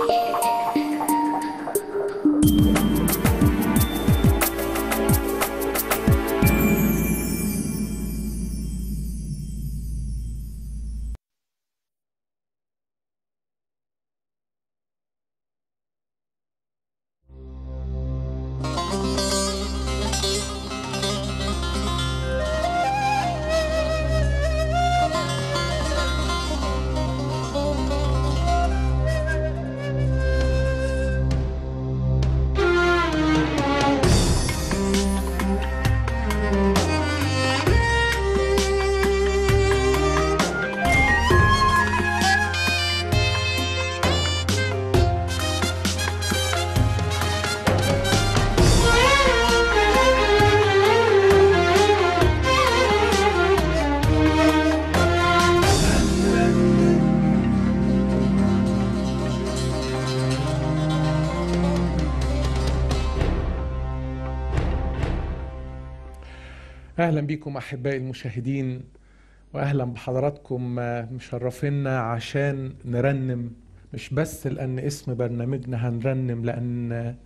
اهلا بكم احبائي المشاهدين واهلا بحضراتكم مشرفينا عشان نرنم مش بس لان اسم برنامجنا هنرنم لان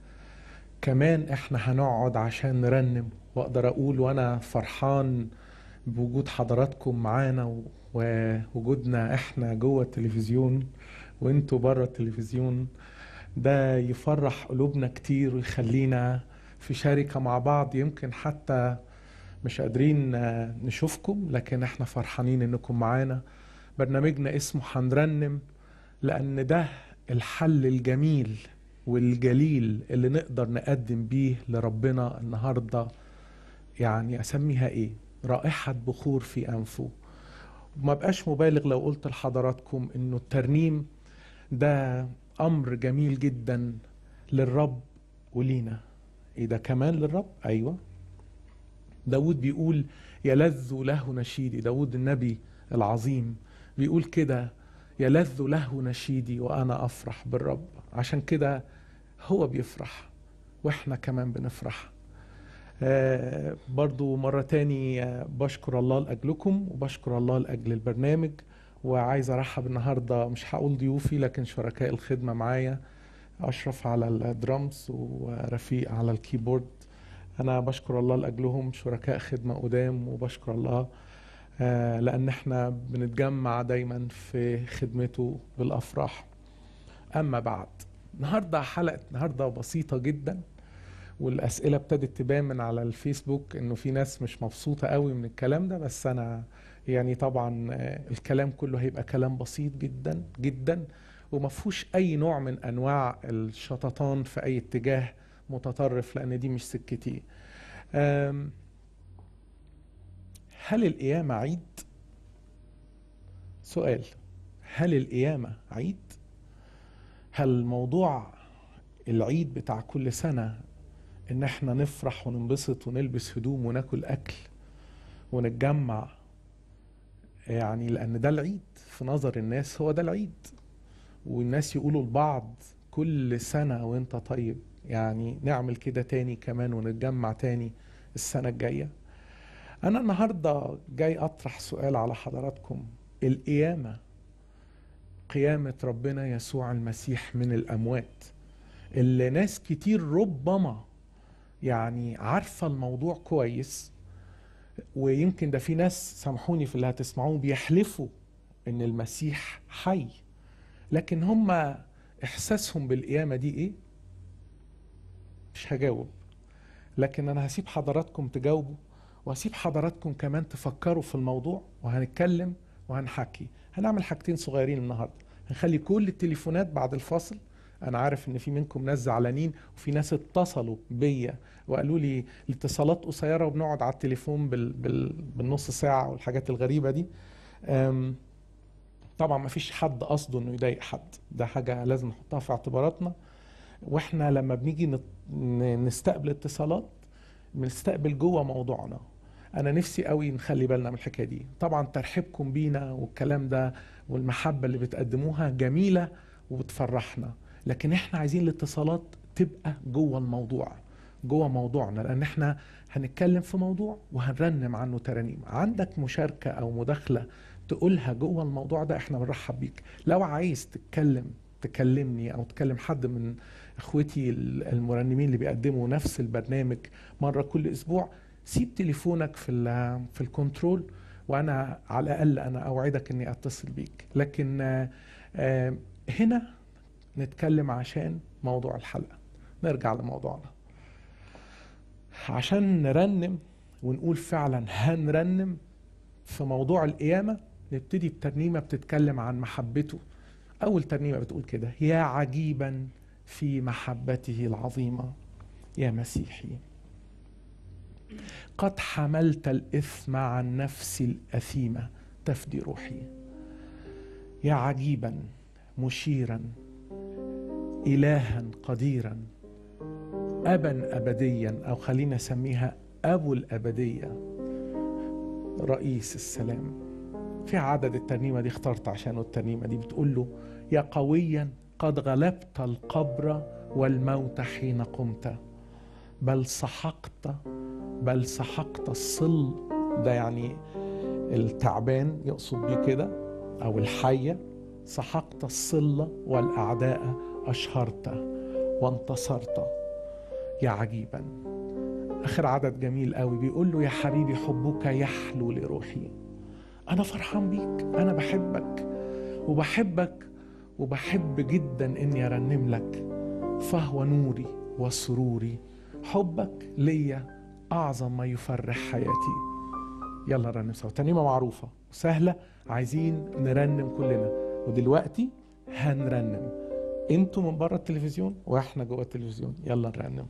كمان احنا هنقعد عشان نرنم واقدر اقول وانا فرحان بوجود حضراتكم معانا ووجودنا احنا جوه التلفزيون وانتوا بره التلفزيون ده يفرح قلوبنا كتير ويخلينا في شركة مع بعض يمكن حتى مش قادرين نشوفكم لكن احنا فرحانين انكم معانا برنامجنا اسمه هنرنم لان ده الحل الجميل والجليل اللي نقدر نقدم بيه لربنا النهارده يعني اسميها ايه رائحة بخور في انفه ما بقاش مبالغ لو قلت لحضراتكم انه الترنيم ده امر جميل جدا للرب ولينا ايه ده كمان للرب ايوه داود بيقول يلذ له نشيدي داود النبي العظيم بيقول كده يلذ له نشيدي وانا افرح بالرب عشان كده هو بيفرح واحنا كمان بنفرح آه برضو مرة تاني آه بشكر الله لأجلكم وبشكر الله لأجل البرنامج وعايز أرحب النهاردة مش هقول ضيوفي لكن شركاء الخدمة معايا أشرف على الدرامز ورفيق على الكيبورد أنا بشكر الله لأجلهم شركاء خدمة قدام وبشكر الله آه لأن احنا بنتجمع دايما في خدمته بالأفراح أما بعد النهاردة حلقة النهاردة بسيطة جدا والأسئلة ابتدت تبان من على الفيسبوك إنه في ناس مش مبسوطة قوي من الكلام ده بس أنا يعني طبعا الكلام كله هيبقى كلام بسيط جدا جدا ومفهوش أي نوع من أنواع الشططان في أي اتجاه متطرف لان دي مش سكتي هل القيامة عيد سؤال هل القيامة عيد هل موضوع العيد بتاع كل سنة ان احنا نفرح وننبسط ونلبس هدوم وناكل اكل ونتجمع يعني لان ده العيد في نظر الناس هو ده العيد والناس يقولوا لبعض كل سنة وانت طيب يعني نعمل كده تاني كمان ونتجمع تاني السنة الجاية أنا النهاردة جاي أطرح سؤال على حضراتكم القيامة قيامة ربنا يسوع المسيح من الأموات اللي ناس كتير ربما يعني عارفة الموضوع كويس ويمكن ده في ناس سامحوني في اللي هتسمعوه بيحلفوا ان المسيح حي لكن هم احساسهم بالقيامة دي ايه مش هجاوب لكن انا هسيب حضراتكم تجاوبوا وهسيب حضراتكم كمان تفكروا في الموضوع وهنتكلم وهنحكي هنعمل حاجتين صغيرين النهارده هنخلي كل التليفونات بعد الفاصل انا عارف ان في منكم ناس زعلانين وفي ناس اتصلوا بيا وقالوا لي الاتصالات قصيره وبنقعد على التليفون بال... بال... بالنص ساعه والحاجات الغريبه دي أم... طبعا ما فيش حد قصده انه يضايق حد ده حاجه لازم نحطها في اعتباراتنا واحنا لما بنيجي نستقبل اتصالات بنستقبل جوه موضوعنا انا نفسي قوي نخلي بالنا من الحكايه دي طبعا ترحيبكم بينا والكلام ده والمحبه اللي بتقدموها جميله وبتفرحنا لكن احنا عايزين الاتصالات تبقى جوه الموضوع جوه موضوعنا لان احنا هنتكلم في موضوع وهنرنم عنه ترانيم عندك مشاركه او مداخله تقولها جوه الموضوع ده احنا بنرحب بيك لو عايز تتكلم تكلمني او تكلم حد من اخوتي المرنمين اللي بيقدموا نفس البرنامج مره كل اسبوع سيب تليفونك في في الكنترول وانا على الاقل انا اوعدك اني اتصل بيك لكن آه، هنا نتكلم عشان موضوع الحلقه نرجع لموضوعنا عشان نرنم ونقول فعلا هنرنم في موضوع القيامه نبتدي الترنيمه بتتكلم عن محبته اول ترنيمه بتقول كده يا عجيبا في محبته العظيمه يا مسيحي قد حملت الاثم عن نفسي الاثيمه تفدي روحي يا عجيبا مشيرا الها قديرا ابا ابديا او خلينا نسميها ابو الابديه رئيس السلام في عدد الترنيمه دي اخترت عشانه الترنيمه دي بتقول له يا قويا قد غلبت القبر والموت حين قمت بل سحقت بل سحقت الصل ده يعني التعبان يقصد بيه كده او الحيه سحقت الصله والاعداء اشهرت وانتصرت يا عجيبا اخر عدد جميل قوي بيقول له يا حبيبي حبك يحلو لروحي انا فرحان بيك انا بحبك وبحبك وبحب جدا اني ارنم لك فهو نوري وسروري حبك ليا اعظم ما يفرح حياتي يلا نرنم سوا ترنيمه معروفه وسهله عايزين نرنم كلنا ودلوقتي هنرنم انتوا من بره التلفزيون واحنا جوه التلفزيون يلا نرنم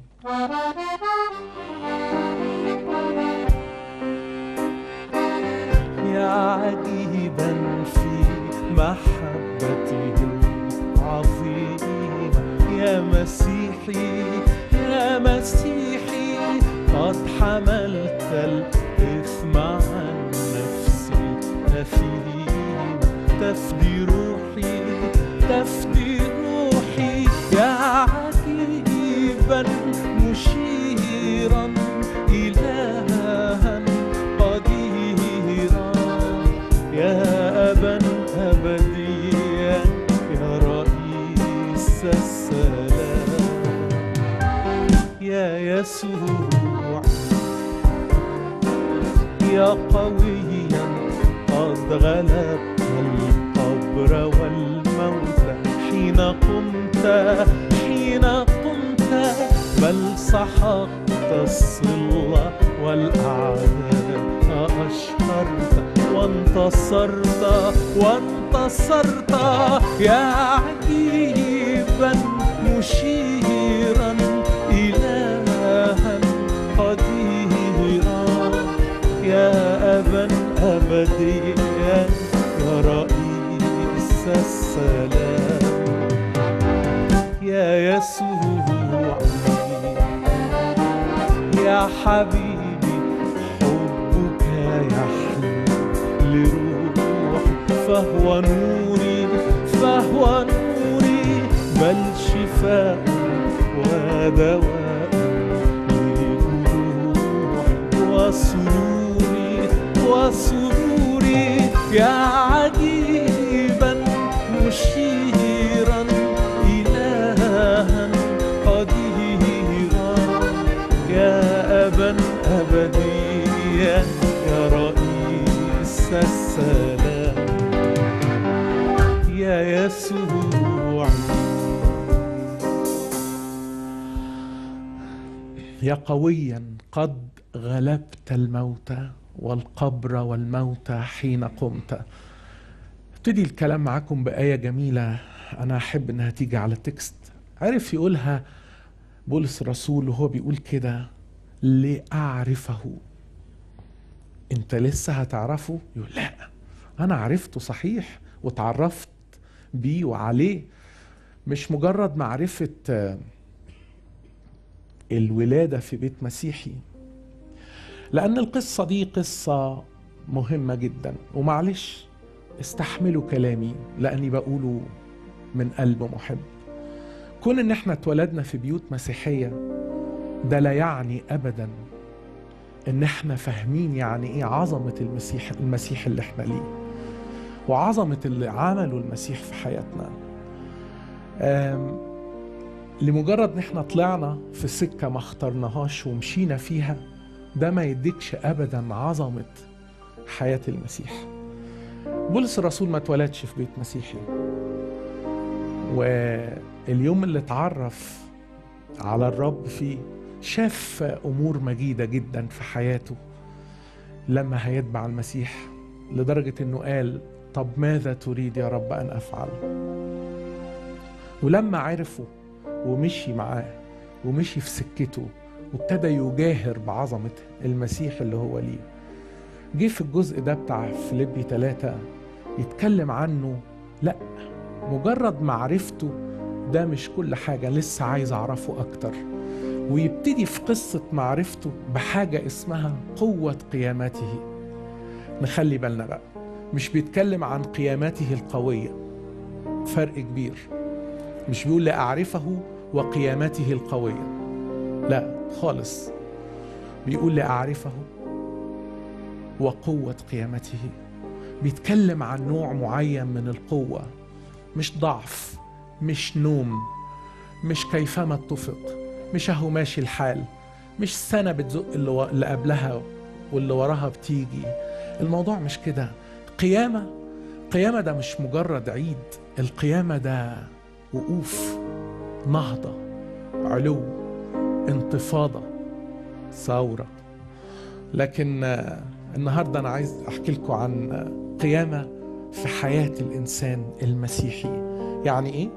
يا عجيبا في محبته العظيمة يا مسيحي يا مسيحي قد حملت الإثم عن نفسي أثيم تفدي روحي تفدي روحي يا عجيبا مشيرا إلها قديرا يا أبا أبديا يا رئيس السلام يا يسوع يا قويا قد غلبت القبر والموت حين قمت حين قمت بل سحقت الصلة والأعداء أشهرت وانتصرت وانتصرت يا عجيبا مشيرا إلها قديرا يا أبا أبديا يا رئيس السلام يا يسوع يا حبيبي حبك يحلو لروحي فهو نوري فهو نوري بل شفاء ودواء لجروحي وسروري وسروري يا عجيبا مشيرا إلها قديرا يا أبا أبديا يا رئيس السلام يا يسوع يا قويا قد غلبت الموت والقبر والموت حين قمت ابتدي الكلام معاكم بآية جميلة أنا أحب إنها تيجي على تكست عرف يقولها بولس الرسول وهو بيقول كده لأعرفه أنت لسه هتعرفه؟ يقول لا أنا عرفته صحيح وتعرفت بيه وعليه مش مجرد معرفة الولادة في بيت مسيحي لأن القصة دي قصة مهمة جدا ومعلش استحملوا كلامي لأني بقوله من قلب محب كون ان احنا اتولدنا في بيوت مسيحية ده لا يعني ابدا ان احنا فاهمين يعني ايه عظمة المسيح المسيح اللي احنا ليه وعظمة اللي عمله المسيح في حياتنا لمجرد ان احنا طلعنا في سكه ما اخترناهاش ومشينا فيها ده ما يديكش ابدا عظمه حياه المسيح بولس الرسول ما اتولدش في بيت مسيحي واليوم اللي اتعرف على الرب فيه شاف امور مجيده جدا في حياته لما هيتبع المسيح لدرجه انه قال طب ماذا تريد يا رب ان افعل ولما عرفه ومشي معاه ومشي في سكته وابتدى يجاهر بعظمة المسيح اللي هو ليه جه في الجزء ده بتاع فيليبي ثلاثة يتكلم عنه لا مجرد معرفته ده مش كل حاجة لسه عايز أعرفه أكتر ويبتدي في قصة معرفته بحاجة اسمها قوة قيامته نخلي بالنا بقى مش بيتكلم عن قيامته القوية فرق كبير مش بيقول لأعرفه وقيامته القوية لا خالص بيقول لأعرفه وقوة قيامته بيتكلم عن نوع معين من القوة مش ضعف مش نوم مش كيفما اتفق مش اهو ماشي الحال مش سنة بتزق اللي, و... اللي قبلها واللي وراها بتيجي الموضوع مش كده قيامة قيامة ده مش مجرد عيد القيامة ده وقوف نهضة علو انتفاضة ثورة لكن النهاردة أنا عايز أحكي لكم عن قيامة في حياة الإنسان المسيحي يعني إيه؟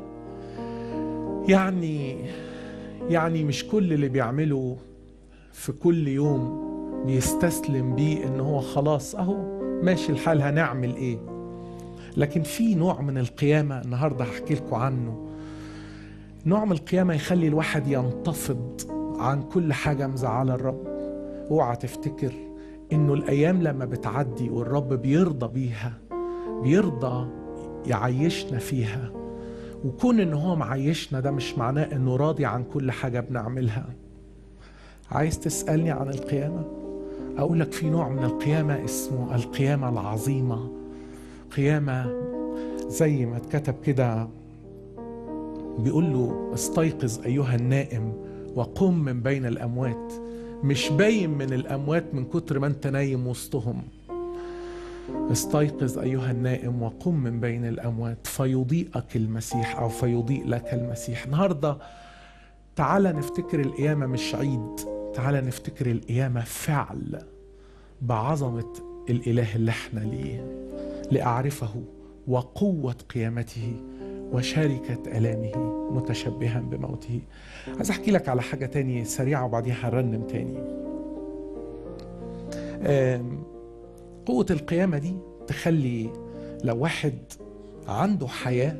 يعني يعني مش كل اللي بيعمله في كل يوم بيستسلم بيه ان هو خلاص اهو ماشي الحال هنعمل ايه لكن في نوع من القيامة النهاردة هحكي لكم عنه نوع من القيامة يخلي الواحد ينتفض عن كل حاجة مزعلة الرب اوعى تفتكر انه الايام لما بتعدي والرب بيرضى بيها بيرضى يعيشنا فيها وكون ان هو معيشنا ده مش معناه انه راضي عن كل حاجة بنعملها عايز تسألني عن القيامة اقول لك في نوع من القيامة اسمه القيامة العظيمة قيامة زي ما اتكتب كده بيقول له استيقظ ايها النائم وقم من بين الاموات مش باين من الاموات من كتر ما انت نايم وسطهم استيقظ ايها النائم وقم من بين الاموات فيضيئك المسيح او فيضيء لك المسيح النهارده تعال نفتكر القيامه مش عيد تعال نفتكر القيامه فعل بعظمه الاله اللي احنا ليه لاعرفه وقوه قيامته وشركة ألامه متشبها بموته عايز أحكي لك على حاجة تانية سريعة وبعديها هنرنم تاني قوة القيامة دي تخلي لو واحد عنده حياة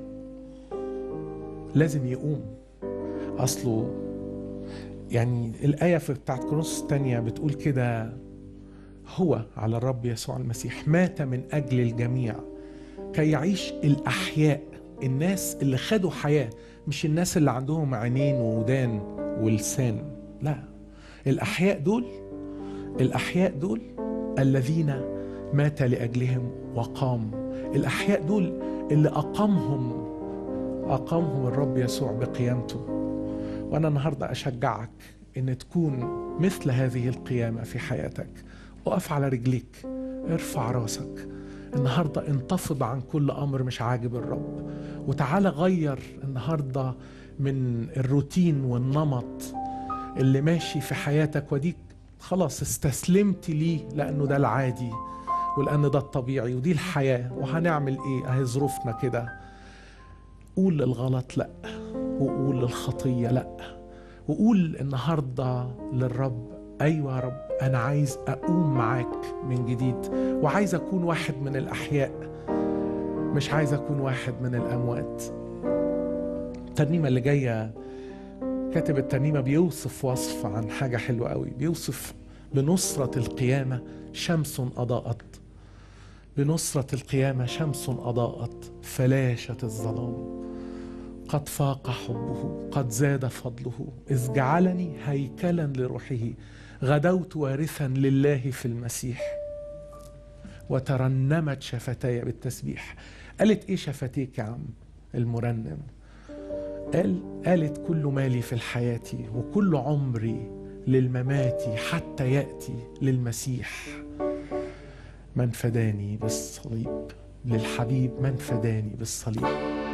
لازم يقوم أصله يعني الآية في بتاعت كورنثوس الثانية بتقول كده هو على الرب يسوع المسيح مات من أجل الجميع كي يعيش الأحياء الناس اللي خدوا حياة مش الناس اللي عندهم عينين وودان ولسان لا الأحياء دول الأحياء دول الذين مات لأجلهم وقام الأحياء دول اللي أقامهم أقامهم الرب يسوع بقيامته وأنا النهاردة أشجعك إن تكون مثل هذه القيامة في حياتك وقف على رجليك ارفع راسك النهاردة انتفض عن كل أمر مش عاجب الرب وتعالى غير النهاردة من الروتين والنمط اللي ماشي في حياتك وديك خلاص استسلمت ليه لأنه ده العادي ولأن ده الطبيعي ودي الحياة وهنعمل إيه أهي ظروفنا كده قول للغلط لأ وقول للخطية لأ وقول النهاردة للرب أيوة يا رب أنا عايز أقوم معاك من جديد وعايز أكون واحد من الأحياء مش عايز أكون واحد من الأموات الترنيمة اللي جاية كاتب الترنيمة بيوصف وصف عن حاجة حلوة قوي بيوصف بنصرة القيامة شمس أضاءت بنصرة القيامة شمس أضاءت فلاشت الظلام قد فاق حبه قد زاد فضله إذ جعلني هيكلا لروحه غدوت وارثا لله في المسيح وترنمت شفتاي بالتسبيح قالت ايه شفتيك يا عم المرنم قال قالت كل مالي في الحياة وكل عمري للممات حتى يأتي للمسيح من فداني بالصليب للحبيب من فداني بالصليب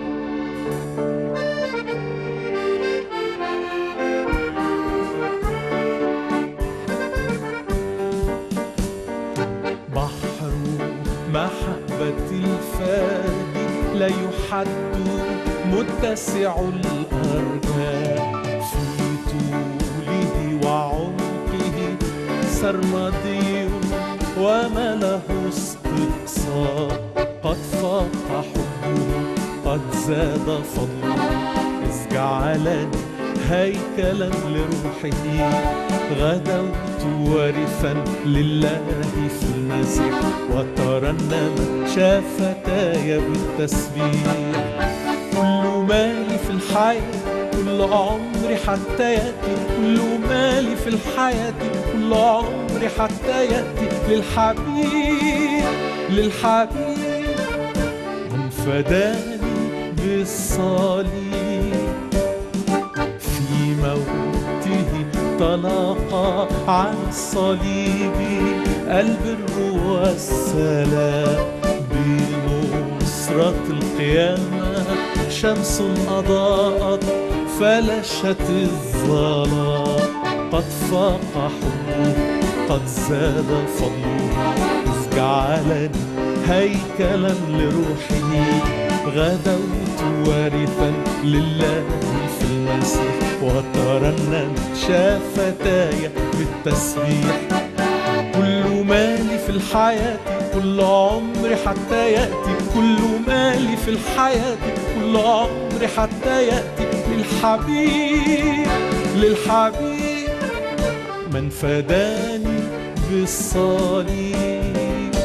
بحر محبة الفادي لا يحد متسع الأرجاء في طوله وعمقه سرمدي وما له استقصاء قد فاق حبه قد زاد فضله إذ جعلني هيكلا لروحه غدوت وارفا لله في المسيح وترنم شفتاي بالتسبيح كل مالي في الحياة كل عمري حتى يأتي كل مالي في الحياة كل عمري حتى يأتي للحبيب للحبيب من فداني بالصليب في موته تلاقى عن الصليب البر والسلام بنصرة القيامة شمس أضاءت فلشت الظلام قد فاق حبه قد زاد فضله إذ جعلني هيكلا لروحه غدوت وارثا لله في المسيح وترنم شفتاي بالتسبيح كل مالي في الحياة كل عمري حتى يأتي كل مالي في الحياة كل عمري حتى يأتي للحبيب للحبيب من فداني بالصليب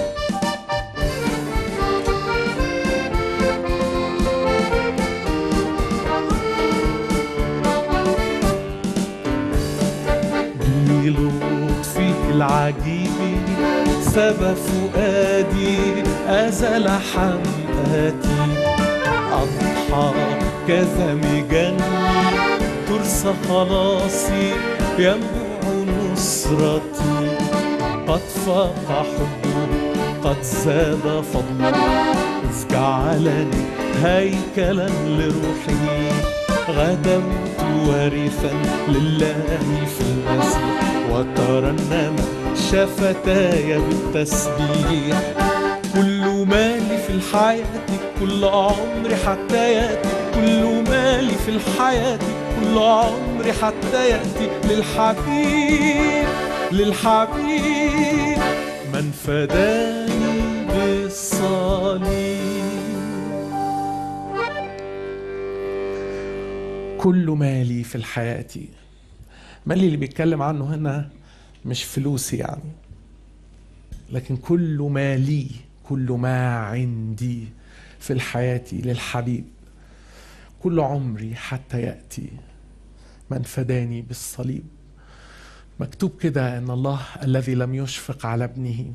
بلطفه العجيب سبى فؤادي أزل حماتي أضحى كذا مجني ترسى خلاصي ينبع نصرتي قد فاق حبه قد زاد فضله إذ جعلني هيكلا لروحه غدوت وارثا لله في المسيح وترنم شفتاي بالتسبيح كل مالي في الحياة كل عمري حتى يأتي كل مالي في الحياة كل عمري حتى يأتي للحبيب للحبيب من فداني بالصليب كل مالي في الحياة مالي اللي بيتكلم عنه هنا مش فلوسي يعني لكن كل ما لي كل ما عندي في الحياة للحبيب كل عمري حتى يأتي من فداني بالصليب مكتوب كده ان الله الذي لم يشفق على ابنه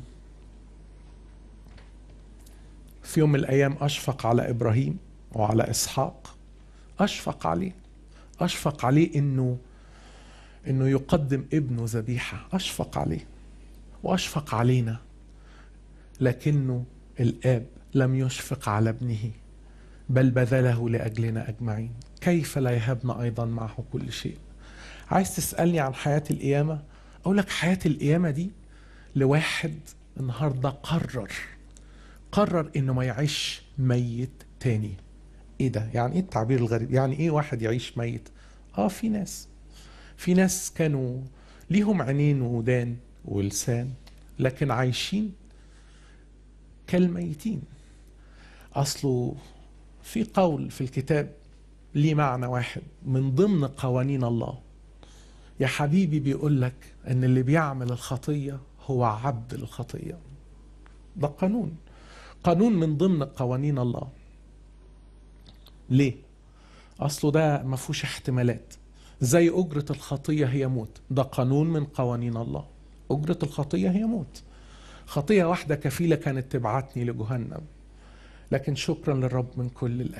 في يوم من الايام اشفق على ابراهيم وعلى اسحاق اشفق عليه اشفق عليه انه انه يقدم ابنه ذبيحه اشفق عليه واشفق علينا لكنه الاب لم يشفق على ابنه بل بذله لاجلنا اجمعين كيف لا يهبنا ايضا معه كل شيء عايز تسالني عن حياه القيامه اقول لك حياه القيامه دي لواحد النهارده قرر قرر انه ما يعيش ميت تاني ايه ده يعني ايه التعبير الغريب يعني ايه واحد يعيش ميت اه في ناس في ناس كانوا ليهم عينين وودان ولسان لكن عايشين كالميتين اصله في قول في الكتاب ليه معنى واحد من ضمن قوانين الله يا حبيبي بيقول لك ان اللي بيعمل الخطيه هو عبد الخطيه ده قانون قانون من ضمن قوانين الله ليه اصله ده ما فيهوش احتمالات زي اجره الخطيه هي موت ده قانون من قوانين الله اجره الخطيه هي موت خطيه واحده كفيله كانت تبعتني لجهنم لكن شكرا للرب من كل القلب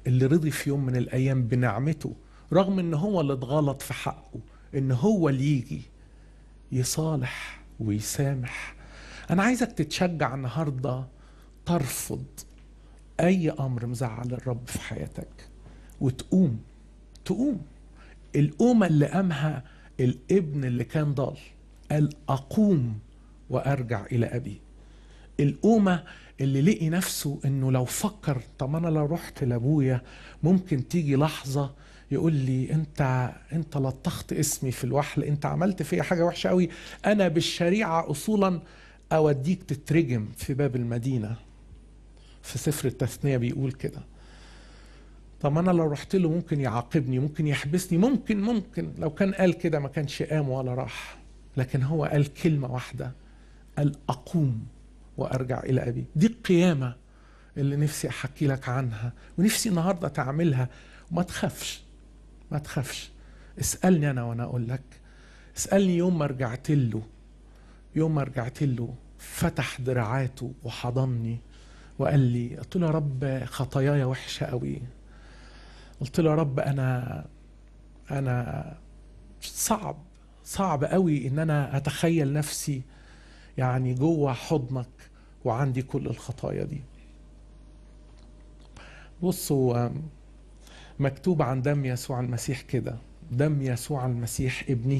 اللي رضي في يوم من الايام بنعمته رغم ان هو اللي اتغلط في حقه ان هو اللي يجي يصالح ويسامح انا عايزك تتشجع النهارده ترفض اي امر مزعل الرب في حياتك وتقوم تقوم القومه اللي قامها الابن اللي كان ضال قال اقوم وارجع الى ابي القومه اللي لقي نفسه انه لو فكر طب انا لو رحت لابويا ممكن تيجي لحظه يقول لي انت انت لطخت اسمي في الوحل انت عملت فيا حاجه وحشه قوي انا بالشريعه اصولا اوديك تترجم في باب المدينه في سفر التثنيه بيقول كده طب انا لو رحت له ممكن يعاقبني ممكن يحبسني ممكن ممكن لو كان قال كده ما كانش قام ولا راح لكن هو قال كلمه واحده قال اقوم وارجع الى ابي دي القيامه اللي نفسي احكي لك عنها ونفسي النهارده تعملها وما تخافش ما تخافش اسالني انا وانا اقول لك اسالني يوم ما رجعت له يوم ما رجعت له فتح دراعاته وحضني وقال لي قلت له يا رب خطاياي وحشه قوي قلت له يا رب انا انا صعب صعب قوي ان انا اتخيل نفسي يعني جوه حضنك وعندي كل الخطايا دي بصوا مكتوب عن دم يسوع المسيح كده دم يسوع المسيح ابنه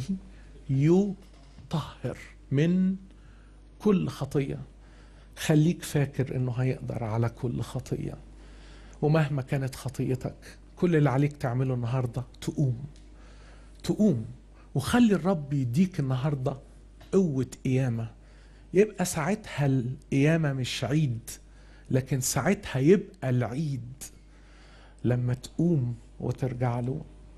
يطهر من كل خطيه خليك فاكر انه هيقدر على كل خطيه ومهما كانت خطيتك كل اللي عليك تعمله النهارده تقوم تقوم وخلي الرب يديك النهارده قوه قيامه يبقى ساعتها القيامه مش عيد لكن ساعتها يبقى العيد لما تقوم وترجع له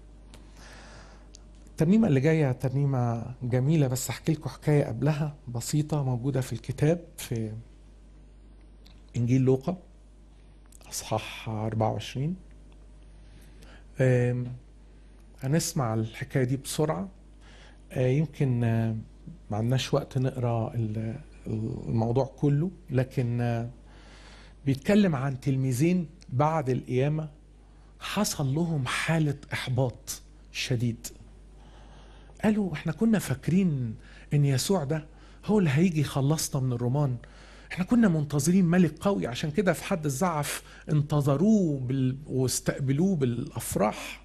الترنيمة اللي جاية ترنيمة جميلة بس أحكي لكم حكاية قبلها بسيطة موجودة في الكتاب في إنجيل لوقا أصحاح 24 هنسمع الحكاية دي بسرعة يمكن ما عندناش وقت نقرا الموضوع كله لكن بيتكلم عن تلميذين بعد القيامة حصل لهم حالة إحباط شديد قالوا احنا كنا فاكرين ان يسوع ده هو اللي هيجي يخلصنا من الرومان احنا كنا منتظرين ملك قوي عشان كده في حد الزعف انتظروه بال... واستقبلوه بالافراح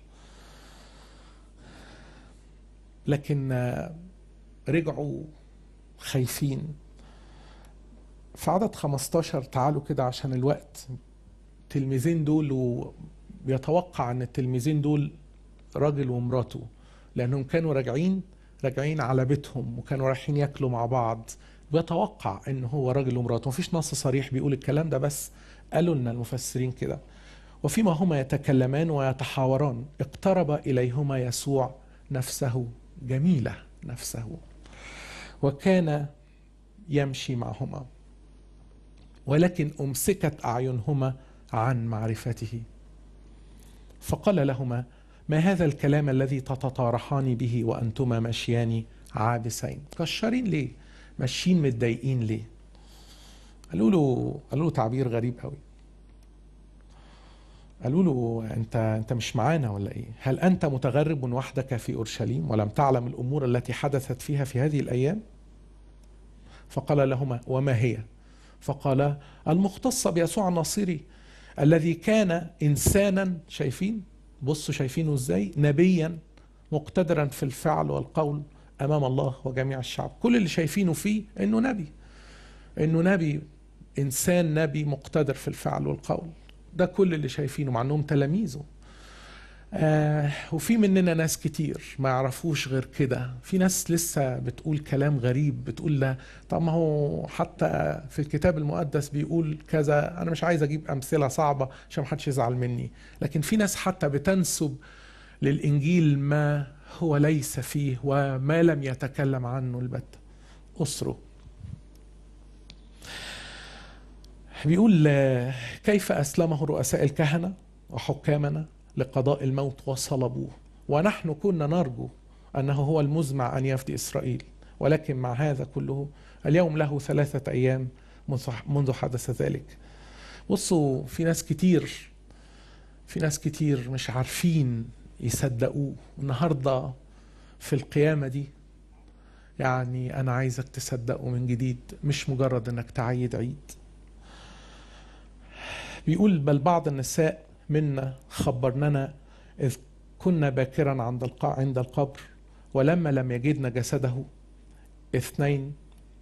لكن رجعوا خايفين في عدد 15 تعالوا كده عشان الوقت التلميذين دول وبيتوقع ان التلميذين دول راجل ومراته لانهم كانوا راجعين راجعين على بيتهم وكانوا رايحين ياكلوا مع بعض بيتوقع ان هو راجل ومراته مفيش نص صريح بيقول الكلام ده بس قالوا لنا المفسرين كده وفيما هما يتكلمان ويتحاوران اقترب اليهما يسوع نفسه جميله نفسه وكان يمشي معهما ولكن امسكت اعينهما عن معرفته فقال لهما ما هذا الكلام الذي تتطارحان به وانتما ماشيان عابسين كشرين ليه ماشيين متضايقين ليه قالوا له قالوا له تعبير غريب قوي قالوا له انت انت مش معانا ولا ايه هل انت متغرب وحدك في اورشليم ولم تعلم الامور التي حدثت فيها في هذه الايام فقال لهما وما هي فقال المختصه بيسوع الناصري الذي كان انسانا شايفين بصوا شايفينه ازاي نبيا مقتدرا في الفعل والقول امام الله وجميع الشعب كل اللي شايفينه فيه انه نبي انه نبي انسان نبي مقتدر في الفعل والقول ده كل اللي شايفينه مع انهم تلاميذه آه وفي مننا ناس كتير ما يعرفوش غير كده في ناس لسه بتقول كلام غريب بتقول لا طب ما هو حتى في الكتاب المقدس بيقول كذا انا مش عايز اجيب امثله صعبه عشان محدش يزعل مني لكن في ناس حتى بتنسب للانجيل ما هو ليس فيه وما لم يتكلم عنه البتة أسره بيقول كيف أسلمه رؤساء الكهنة وحكامنا لقضاء الموت وصلبوه ونحن كنا نرجو أنه هو المزمع أن يفدي إسرائيل ولكن مع هذا كله اليوم له ثلاثة أيام منذ حدث ذلك بصوا في ناس كتير في ناس كتير مش عارفين يصدقوه النهارده في القيامه دي يعني انا عايزك تصدقه من جديد مش مجرد انك تعيد عيد بيقول بل بعض النساء منا خبرننا اذ كنا باكرا عند القاع عند القبر ولما لم يجدنا جسده اثنين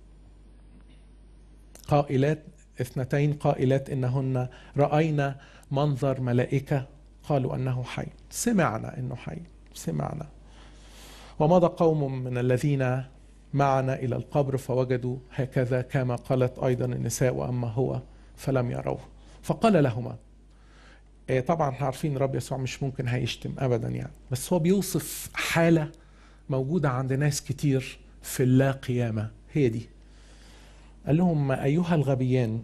قائلات اثنتين قائلات انهن راينا منظر ملائكه قالوا انه حي سمعنا انه حي سمعنا ومضى قوم من الذين معنا الى القبر فوجدوا هكذا كما قالت ايضا النساء واما هو فلم يروه فقال لهما إيه طبعا احنا عارفين الرب يسوع مش ممكن هيشتم ابدا يعني بس هو بيوصف حاله موجوده عند ناس كتير في اللا قيامه هي دي قال لهم ايها الغبيان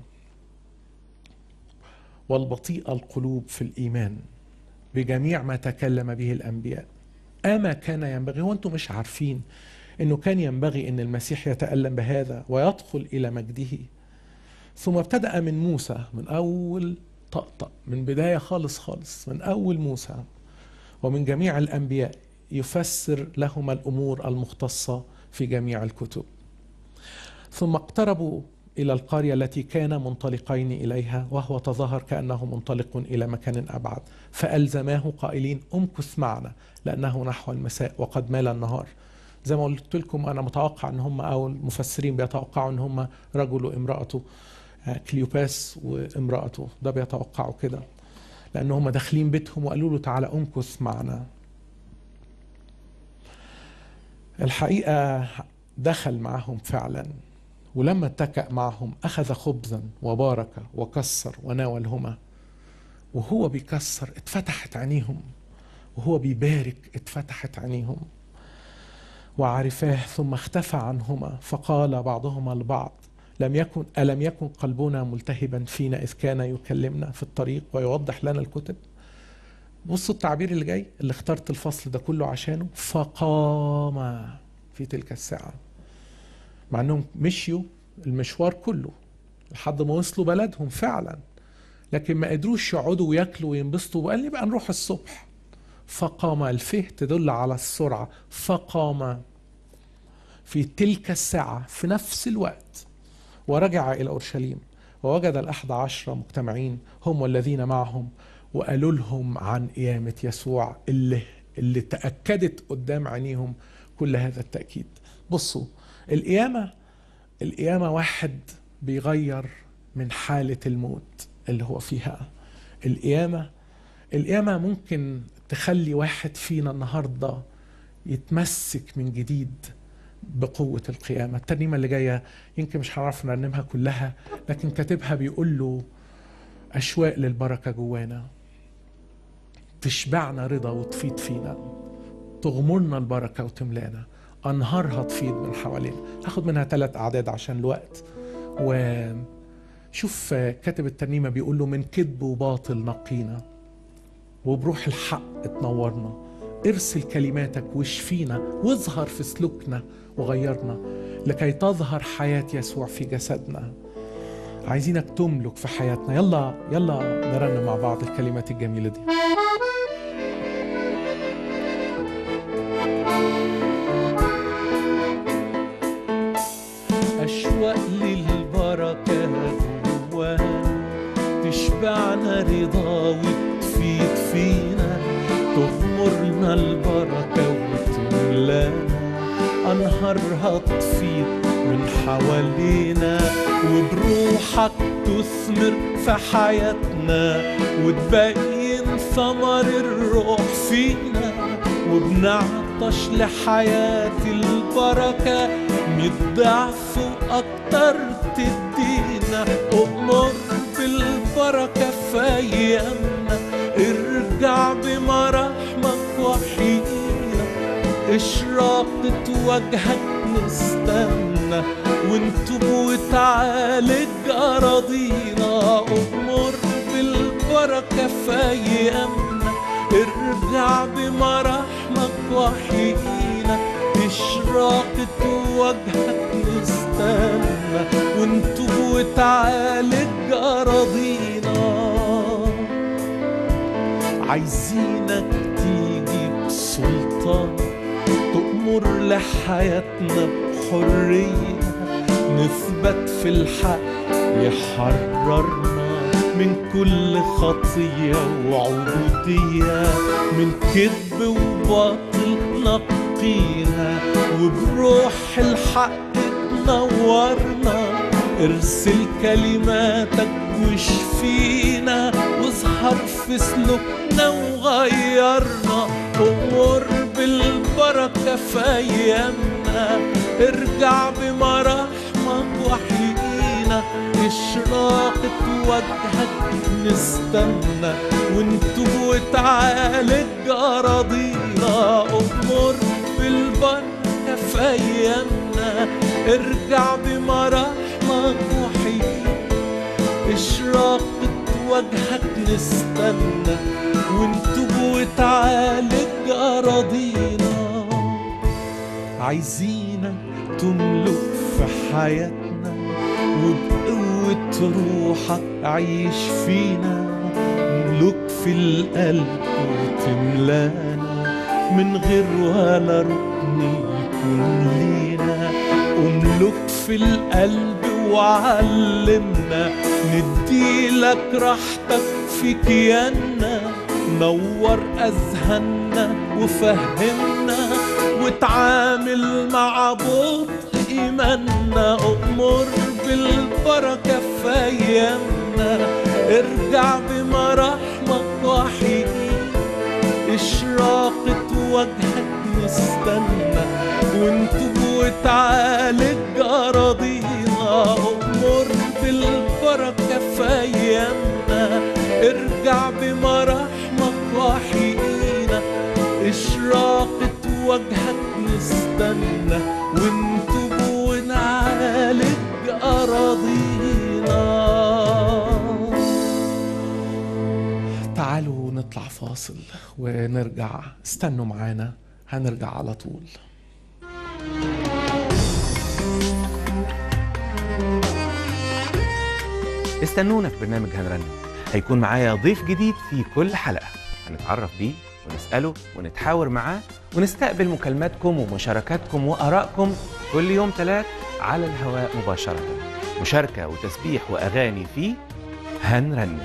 والبطيء القلوب في الايمان بجميع ما تكلم به الانبياء اما كان ينبغي وانتم مش عارفين انه كان ينبغي ان المسيح يتالم بهذا ويدخل الى مجده ثم ابتدا من موسى من اول طقطق من بدايه خالص خالص من اول موسى ومن جميع الانبياء يفسر لهما الامور المختصه في جميع الكتب ثم اقتربوا الى القريه التي كان منطلقين اليها وهو تظاهر كانه منطلق الى مكان ابعد فالزماه قائلين امكث معنا لانه نحو المساء وقد مال النهار زي ما قلت لكم انا متوقع ان هم او المفسرين بيتوقعوا ان هم رجل وامراته كليوباس وامراته ده بيتوقعوا كده لان هم داخلين بيتهم وقالوا له تعالى امكث معنا الحقيقه دخل معهم فعلا ولما اتكأ معهم أخذ خبزا وبارك وكسر وناولهما وهو بيكسر اتفتحت عينيهم وهو بيبارك اتفتحت عينيهم وعرفاه ثم اختفى عنهما فقال بعضهما البعض لم يكن ألم يكن قلبنا ملتهبا فينا إذ كان يكلمنا في الطريق ويوضح لنا الكتب بصوا التعبير اللي جاي اللي اخترت الفصل ده كله عشانه فقام في تلك الساعة مع انهم مشيوا المشوار كله لحد ما وصلوا بلدهم فعلا لكن ما قدروش يقعدوا وياكلوا وينبسطوا وقال لي بقى نروح الصبح فقام الفه تدل على السرعة فقام في تلك الساعة في نفس الوقت ورجع إلى أورشليم ووجد الأحد عشر مجتمعين هم والذين معهم وقالوا لهم عن قيامة يسوع اللي اللي تأكدت قدام عينيهم كل هذا التأكيد بصوا القيامة القيامة واحد بيغير من حالة الموت اللي هو فيها القيامة القيامة ممكن تخلي واحد فينا النهاردة يتمسك من جديد بقوة القيامة الترنيمة اللي جاية يمكن مش هنعرف نرنمها كلها لكن كاتبها بيقول له أشواق للبركة جوانا تشبعنا رضا وتفيض فينا تغمرنا البركة وتملانا أنهارها تفيض من حوالينا هاخد منها ثلاث أعداد عشان الوقت وشوف كاتب الترنيمة بيقول له من كذب وباطل نقينا وبروح الحق تنورنا ارسل كلماتك واشفينا واظهر في سلوكنا وغيرنا لكي تظهر حياة يسوع في جسدنا عايزينك تملك في حياتنا يلا يلا نرنم مع بعض الكلمات الجميلة دي أشواق للبركة جوانا تشبعنا رضا وتفيد فينا تغمرنا البركة وتملانا أنهارها تفيض من حوالينا وبروحك تثمر في حياتنا وتبين ثمر الروح فينا وبنعطش لحياة البركة مية ضعف وأكتر تدينا أؤمر بالبركة في أيامنا ارجع بمراحمك وحينا إشراقة وجهك نستنى ونتوب وتعالج أراضينا أؤمر بالبركة في أيامنا ارجع بمراحمك وحينا إشراقة وجهك نستنى ونتوب وتعالج أراضينا عايزينك تيجي بسلطان تأمر لحياتنا بحرية نثبت في الحق يحررنا من كل خطية وعبودية من كذب وباطل نقينا وبروح الحق تنورنا ارسل كلماتك واشفينا واظهر في سلوكنا وغيرنا امر بالبركة في ايامنا ارجع بمراحمك وحيينا إشراقة وجهك نستنى ونتوب وتعالج أراضينا أمر بالبركة في أيامنا ارجع بمراحمك وحيينا إشراقة وجهك نستنى ونتوب وتعالج أراضينا عايزينك تملك في حياتنا وبقوة روحك عيش فينا ملوك في القلب وتملانا من غير ولا ركن يكون لينا املك في القلب وعلمنا نديلك راحتك في كياننا نور اذهاننا وفهمنا وتعامل مع بطء ايماننا امر بالبركه في ايامنا ارجع بمراحمك وحيد اشراقة وجهك نستنى ونتوب وتعالج أراضينا أمر بالبركة في أيامنا ارجع بمراحمك وحيينا إشراقة وجهك نستنى ونتوب ونعالج أراضينا تعالوا نطلع فاصل ونرجع استنوا معانا هنرجع على طول استنونا في برنامج هنرنم هيكون معايا ضيف جديد في كل حلقة هنتعرف بيه ونسأله ونتحاور معاه ونستقبل مكالماتكم ومشاركاتكم وآرائكم كل يوم ثلاث على الهواء مباشرة مشاركة وتسبيح وأغاني في هنرنم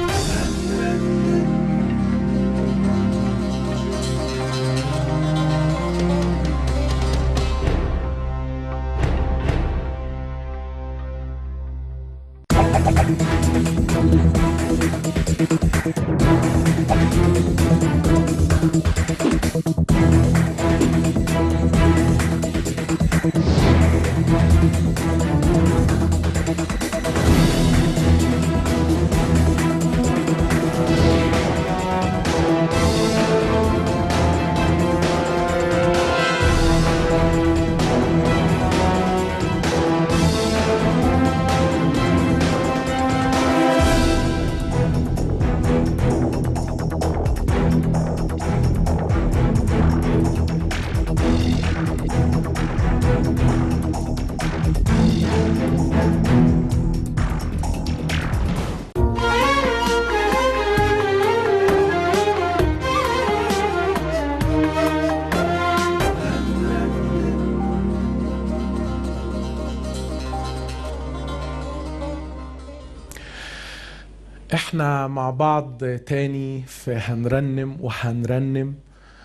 احنا مع بعض تاني في هنرنم وهنرنم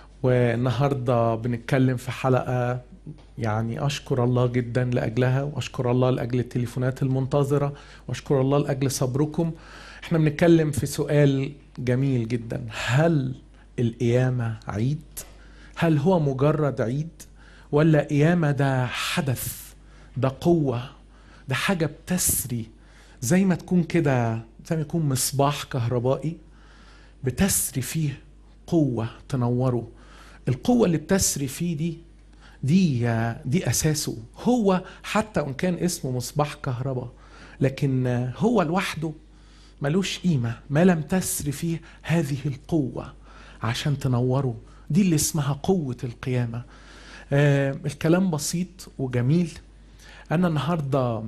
والنهارده بنتكلم في حلقة يعني أشكر الله جدا لأجلها وأشكر الله لأجل التليفونات المنتظرة وأشكر الله لأجل صبركم احنا بنتكلم في سؤال جميل جدا هل القيامة عيد؟ هل هو مجرد عيد؟ ولا قيامة ده حدث ده قوة ده حاجة بتسري زي ما تكون كده زي ما يكون مصباح كهربائي بتسري فيه قوة تنوره القوة اللي بتسري فيه دي دي دي أساسه هو حتى وإن كان اسمه مصباح كهرباء لكن هو لوحده ملوش قيمة ما لم تسري فيه هذه القوة عشان تنوره دي اللي اسمها قوة القيامة آه الكلام بسيط وجميل أنا النهاردة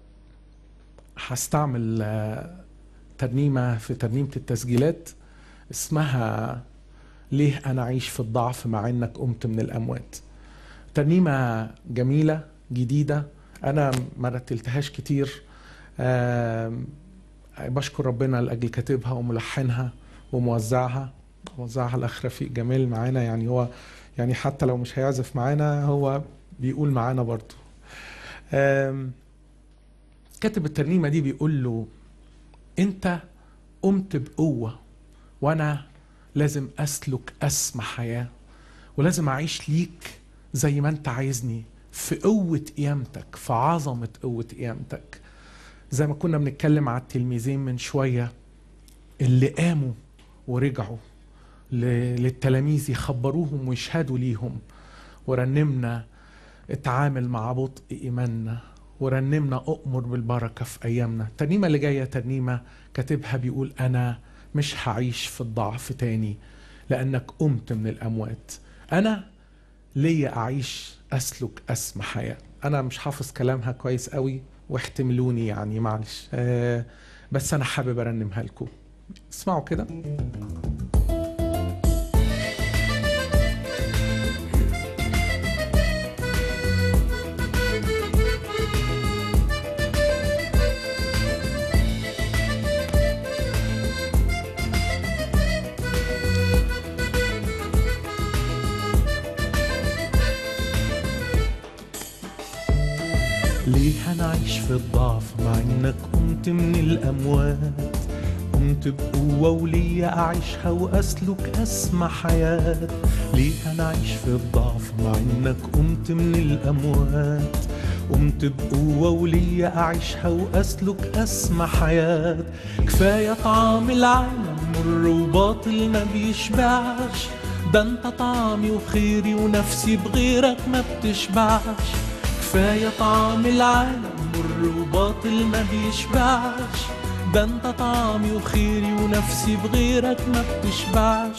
هستعمل آه ترنيمة في ترنيمة التسجيلات اسمها ليه أنا أعيش في الضعف مع إنك قمت من الأموات ترنيمة جميلة جديدة أنا ما رتلتهاش كتير آم، بشكر ربنا لأجل كاتبها وملحنها وموزعها موزعها الأخ رفيق جميل معانا يعني هو يعني حتى لو مش هيعزف معانا هو بيقول معانا برضه آم، كاتب الترنيمة دي بيقول له أنت قمت بقوة وأنا لازم أسلك أسمى حياة ولازم أعيش ليك زي ما أنت عايزني في قوة قيامتك في عظمة قوة قيامتك زي ما كنا بنتكلم على التلميذين من شوية اللي قاموا ورجعوا ل- للتلاميذ يخبروهم ويشهدوا ليهم ورنمنا اتعامل مع بطء إيماننا ورنمنا أؤمر بالبركة في أيامنا الترنيمة اللي جاية ترنيمة كاتبها بيقول أنا مش هعيش في الضعف تاني لأنك قمت من الأموات أنا ليا أعيش أسلك أسمى حياة أنا مش حافظ كلامها كويس قوي واحتملوني يعني معلش آه بس أنا حابب أرنمها لكم اسمعوا كده ليه هنعيش في الضعف مع انك قمت من الاموات قمت بقوة وليا أعيشها وأسلك أسمى حياة ليه هنعيش في الضعف مع إنك قمت من الأموات قمت بقوة وليا أعيشها وأسلك أسمى حياة كفاية طعم العالم مر وباطل ما بيشبعش ده انت طعمي وخيري ونفسي بغيرك ما بتشبعش كفاية طعم العالم مر وباطل ما بيشبعش ده انت طعمي وخيري ونفسي بغيرك ما بتشبعش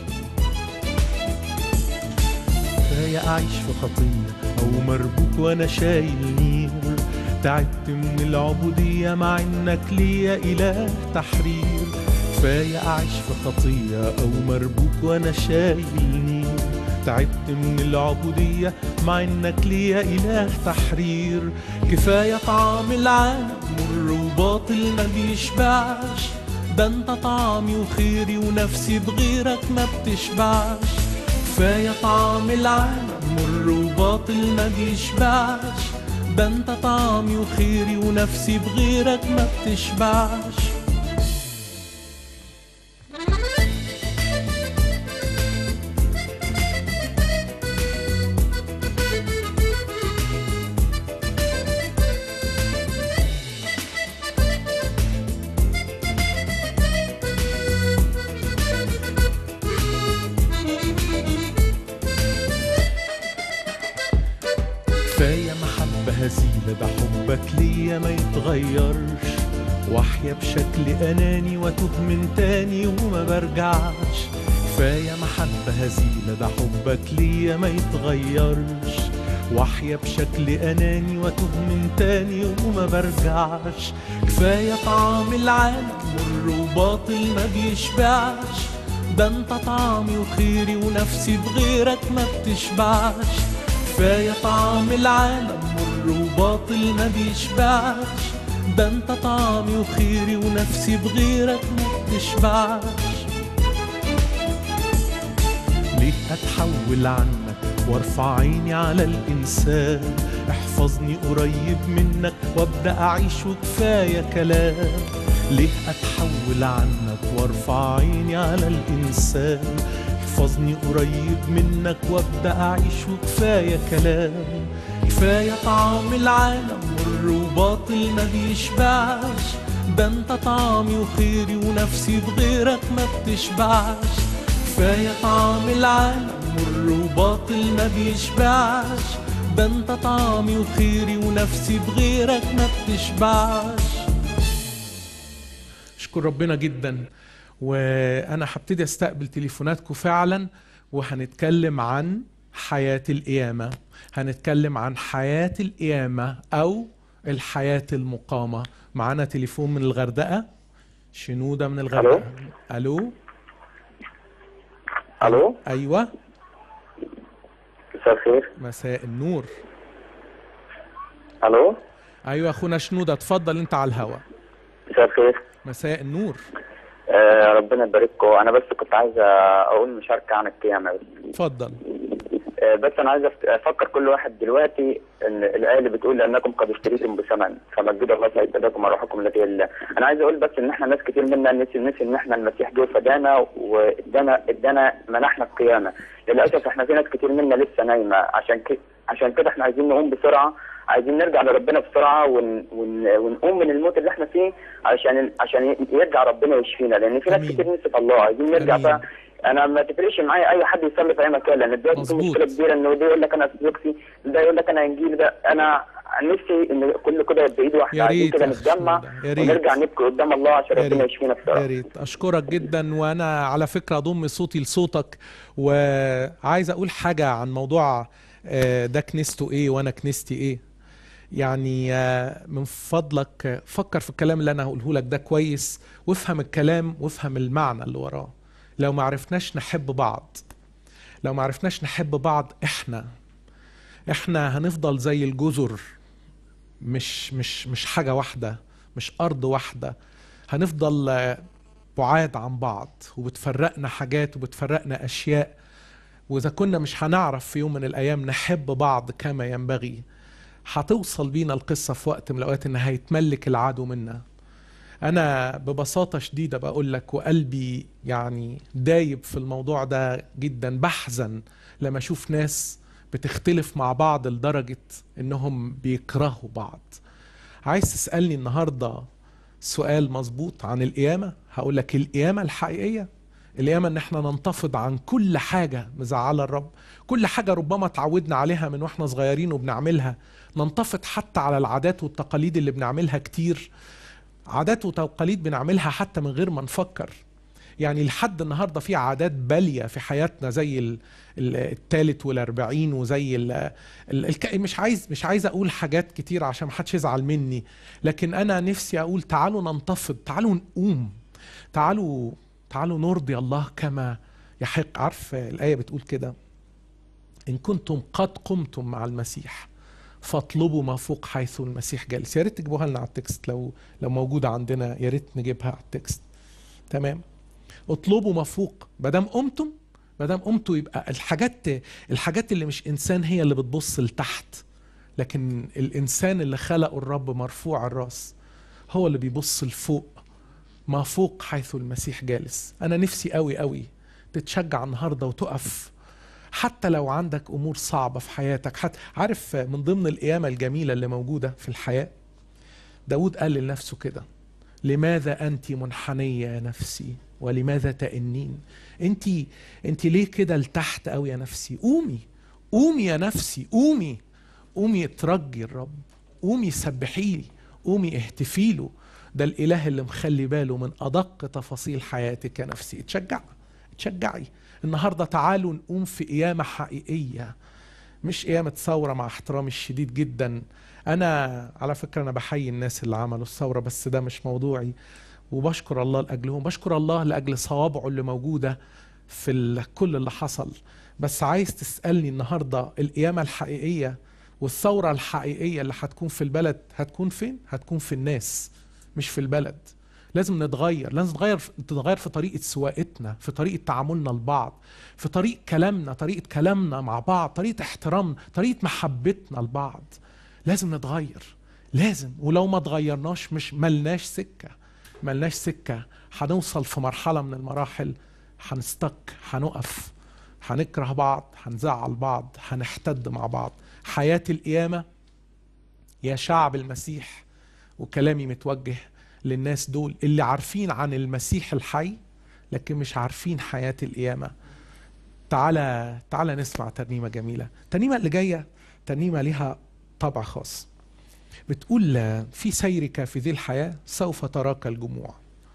كفاية أعيش في خطية أو مربوط وأنا شايل نير تعبت من العبودية مع إنك ليا إله تحرير كفاية أعيش في خطية أو مربوط وأنا شايل نير تعبت من العبودية مع إنك ليا إله تحرير كفاية طعم العالم مر وباطل ما بيشبعش ده انت طعمي وخيري ونفسي بغيرك ما بتشبعش كفاية طعم العالم مر وباطل ما بيشبعش ده انت طعمي وخيري ونفسي بغيرك ما بتشبعش كفاية محبة هزيلة ده حبك ليا ما يتغيرش واحيا بشكل أناني وأتوه من تاني وما برجعش كفاية محبة هزيلة ده حبك ليا ما يتغيرش واحيا بشكل أناني وأتوه من تاني وما برجعش كفاية طعم العالم مر وباطل ما بيشبعش ده انت طعمي وخيري ونفسي بغيرك ما بتشبعش كفاية طعم العالم مر وباطل ما بيشبعش ده انت طعمي وخيري ونفسي بغيرك ما بتشبعش ليه اتحول عنك وارفع عيني على الانسان احفظني قريب منك وابدا اعيش وكفايه كلام ليه اتحول عنك وارفع عيني على الانسان احفظني قريب منك وابدا اعيش وكفايه كلام كفايه طعم العالم مر وباطل ما بيشبعش ده انت طعمي وخيري ونفسي بغيرك ما بتشبعش كفايه طعم العالم مر وباطل ما بيشبعش ده انت طعمي وخيري ونفسي بغيرك ما بتشبعش اشكر ربنا جدا وانا هبتدي استقبل تليفوناتكم فعلا وهنتكلم عن حياة القيامة هنتكلم عن حياة القيامة او الحياة المقامة معانا تليفون من الغردقة شنودة من الغردقة الو الو ايوه مساء الخير مساء النور الو ايوه اخونا شنوده اتفضل انت على الهوا مساء الخير مساء النور آه ربنا يبارككم انا بس كنت عايز اقول مشاركه عن القيامه بس اتفضل آه بس انا عايز أفت- افكر كل واحد دلوقتي ان الايه اللي بتقول لانكم قد اشتريتم بثمن فمجد الله سيدكم وروحكم التي لله انا عايز اقول بس ان احنا ناس كتير منا نسي نسي ان احنا المسيح جه فدانا وادانا ادانا منحنا القيامه للاسف احنا في ناس كتير منا لسه نايمه عشان كده عشان كده احنا عايزين نقوم بسرعه عايزين نرجع لربنا بسرعه ون... ون... ونقوم من الموت اللي احنا فيه عشان عشان يرجع ربنا يشفينا لان في ناس أمين. كتير نسيت الله عايزين نرجع أمين. بقى انا ما تفرقش معايا اي حد يصلي في اي مكان لان دلوقتي في مظبوط. مشكله كبيره انه ده يقول لك انا ارثوذكسي ده يقول لك انا انجيلي ده انا نفسي ان كل كده يبقى ايد واحده يا عايزين ريت كده يا أخ نتجمع شنودة، يا ريت. ونرجع نبكي قدام الله عشان يا ربنا ريت. يشفينا يا بسرعه ريت اشكرك جدا وانا على فكره اضم صوتي لصوتك وعايز اقول حاجه عن موضوع آه، ده كنيسته ايه وانا كنيستي ايه يعني آه، من فضلك آه، فكر في الكلام اللي انا هقوله لك ده كويس وافهم الكلام وافهم المعنى اللي وراه لو ما عرفناش نحب بعض لو ما عرفناش نحب بعض احنا احنا هنفضل زي الجزر مش مش مش حاجه واحده مش ارض واحده هنفضل آه، بعاد عن بعض وبتفرقنا حاجات وبتفرقنا اشياء واذا كنا مش هنعرف في يوم من الايام نحب بعض كما ينبغي هتوصل بينا القصه في وقت من الاوقات ان هيتملك العدو منا انا ببساطه شديده بقول لك وقلبي يعني دايب في الموضوع ده جدا بحزن لما اشوف ناس بتختلف مع بعض لدرجه انهم بيكرهوا بعض عايز تسالني النهارده سؤال مظبوط عن القيامه هقول لك القيامه الحقيقيه القيامه ان احنا ننتفض عن كل حاجه مزعله الرب كل حاجه ربما تعودنا عليها من واحنا صغيرين وبنعملها ننتفض حتى على العادات والتقاليد اللي بنعملها كتير عادات وتقاليد بنعملها حتى من غير ما نفكر يعني لحد النهارده في عادات باليه في حياتنا زي ال- ال- التالت والاربعين وزي ال ال الك- مش عايز مش عايز اقول حاجات كتير عشان محدش يزعل مني لكن انا نفسي اقول تعالوا ننتفض تعالوا نقوم تعالوا تعالوا نرضي الله كما يحق عارف الايه بتقول كده ان كنتم قد قمتم مع المسيح فاطلبوا ما فوق حيث المسيح جالس يا ريت تجيبوها لنا على التكست لو لو موجوده عندنا يا ريت نجيبها على التكست تمام اطلبوا ما فوق ما دام قمتم ما دام قمتوا يبقى الحاجات الحاجات اللي مش انسان هي اللي بتبص لتحت لكن الانسان اللي خلقه الرب مرفوع الراس هو اللي بيبص لفوق ما فوق حيث المسيح جالس انا نفسي قوي قوي تتشجع النهارده وتقف حتى لو عندك امور صعبه في حياتك حتى عارف من ضمن القيامه الجميله اللي موجوده في الحياه داود قال لنفسه كده لماذا انت منحنيه يا نفسي ولماذا تئنين انت انت ليه كده لتحت قوي يا نفسي قومي قومي يا نفسي قومي قومي اترجي الرب قومي سبحيه قومي اهتفي له ده الاله اللي مخلي باله من ادق تفاصيل حياتك يا نفسي اتشجع اتشجعي النهارده تعالوا نقوم في قيامه حقيقيه مش قيامه ثوره مع احترامي الشديد جدا انا على فكره انا بحيي الناس اللي عملوا الثوره بس ده مش موضوعي وبشكر الله لاجلهم بشكر الله لاجل صوابعه اللي موجوده في ال- كل اللي حصل بس عايز تسالني النهارده القيامه الحقيقيه والثوره الحقيقيه اللي هتكون في البلد هتكون فين هتكون في الناس مش في البلد لازم نتغير لازم نتغير تتغير في طريقه سواقتنا في طريقه تعاملنا لبعض في طريقه كلامنا طريقه كلامنا مع بعض طريقه احترامنا طريقه محبتنا لبعض لازم نتغير لازم ولو ما اتغيرناش مش ملناش سكه ملناش سكه هنوصل في مرحله من المراحل هنستك هنقف هنكره بعض هنزعل بعض هنحتد مع بعض حياه القيامه يا شعب المسيح وكلامي متوجه للناس دول اللي عارفين عن المسيح الحي لكن مش عارفين حياة القيامة تعالى تعالى نسمع ترنيمة جميلة الترنيمة اللي جاية ترنيمة لها طبع خاص بتقول آه، في سيرك في ذي الحياة سوف تراك الجموع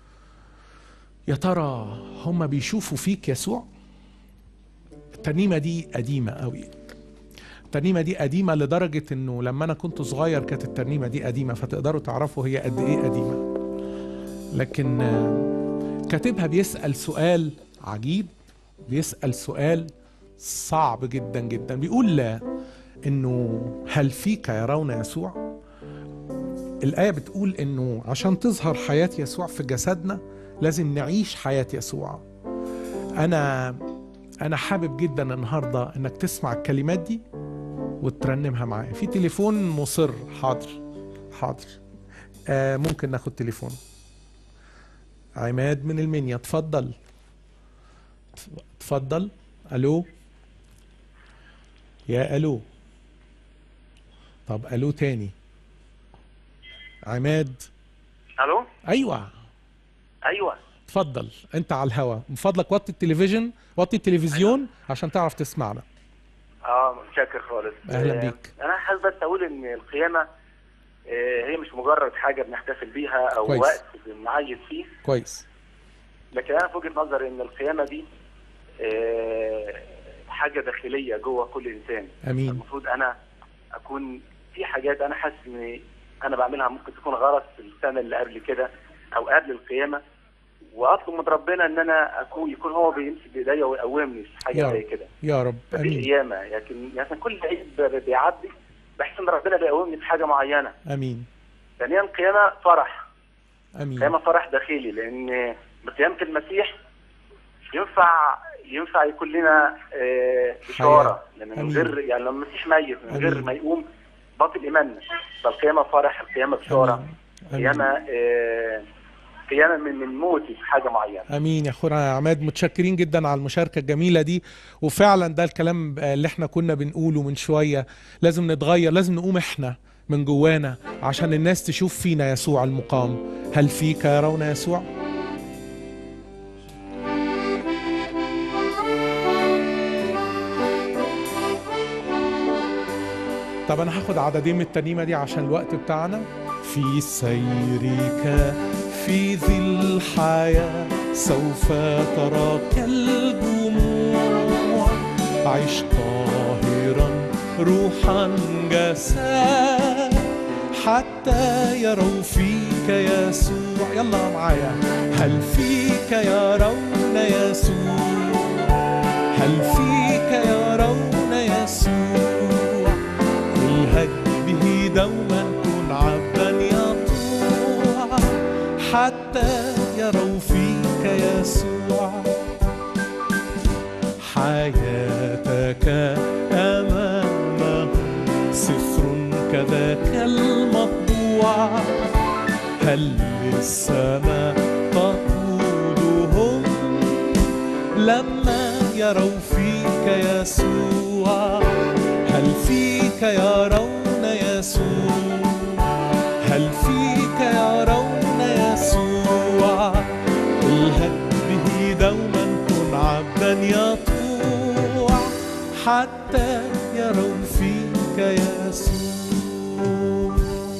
يا ترى هم بيشوفوا فيك يسوع الترنيمة دي قديمة قوي الترنيمة دي قديمة لدرجة انه لما انا كنت صغير كانت الترنيمة دي قديمة فتقدروا تعرفوا هي قد ايه قديمة لكن آه، كاتبها بيسأل سؤال عجيب بيسأل سؤال صعب جدا جدا بيقول لا انه هل فيك يرون يسوع الآية بتقول انه عشان تظهر حياة يسوع في جسدنا لازم نعيش حياة يسوع انا انا حابب جدا النهارده انك تسمع الكلمات دي وترنمها معايا في تليفون مصر حاضر حاضر آه ممكن ناخد تليفون عماد من المنيا اتفضل اتفضل الو يا الو طب الو تاني عماد الو ايوه ايوه اتفضل انت على الهوا من فضلك وطي التلفزيون وطي التلفزيون عشان تعرف تسمعنا اه متشكر خالص أهلا آه، بيك. انا حابب بس اقول ان القيامه آه، هي مش مجرد حاجه بنحتفل بيها او كويس. وقت بنعيد فيه كويس لكن انا في وجهه نظري ان القيامه دي آه، حاجه داخليه جوه كل انسان امين المفروض انا اكون في حاجات انا حاسس ان انا بعملها ممكن تكون غلط في السنه اللي قبل كده او قبل القيامه واطلب من ربنا ان انا اكون يكون هو بيمسك بايديا ويقومني في حاجه يا زي رب. كده يا رب في امين قيامه لكن يعني كل عيد ب- بيعدي بحس ان ربنا بيقومني في حاجه معينه امين ثانيا قيامه فرح امين قيامه فرح داخلي لان بقيامه المسيح ينفع ينفع يكون لنا آه، بشاره لان من أمين. غير يعني لما المسيح ميت من غير أمين. ما يقوم باطل ايماننا فالقيامه فرح القيامه بشاره امين قيامه آه، قيامه من من موتي في حاجه معينه امين يا اخونا عماد متشكرين جدا على المشاركه الجميله دي وفعلا ده الكلام اللي احنا كنا بنقوله من شويه لازم نتغير لازم نقوم احنا من جوانا عشان الناس تشوف فينا يسوع المقام هل فيك يرون يسوع طب انا هاخد عددين من الترنيمه دي عشان الوقت بتاعنا في سيرك في ذي الحياة سوف ترى كالجموع عش طاهرا روحا جسد حتى يروا فيك يسوع يلا معايا هل فيك يرون يسوع هل فيك يرون يسوع الهج به دوما كن عبدا يطوع حتى يروا فيك يسوع حياتك أمامه سفر كذاك المطبوع هل للسماء تقودهم لما يروا فيك يسوع هل فيك يرون يسوع هل فيك يرون يسوع الهد به دوما كن عبدا يطوع حتى يروا فيك يسوع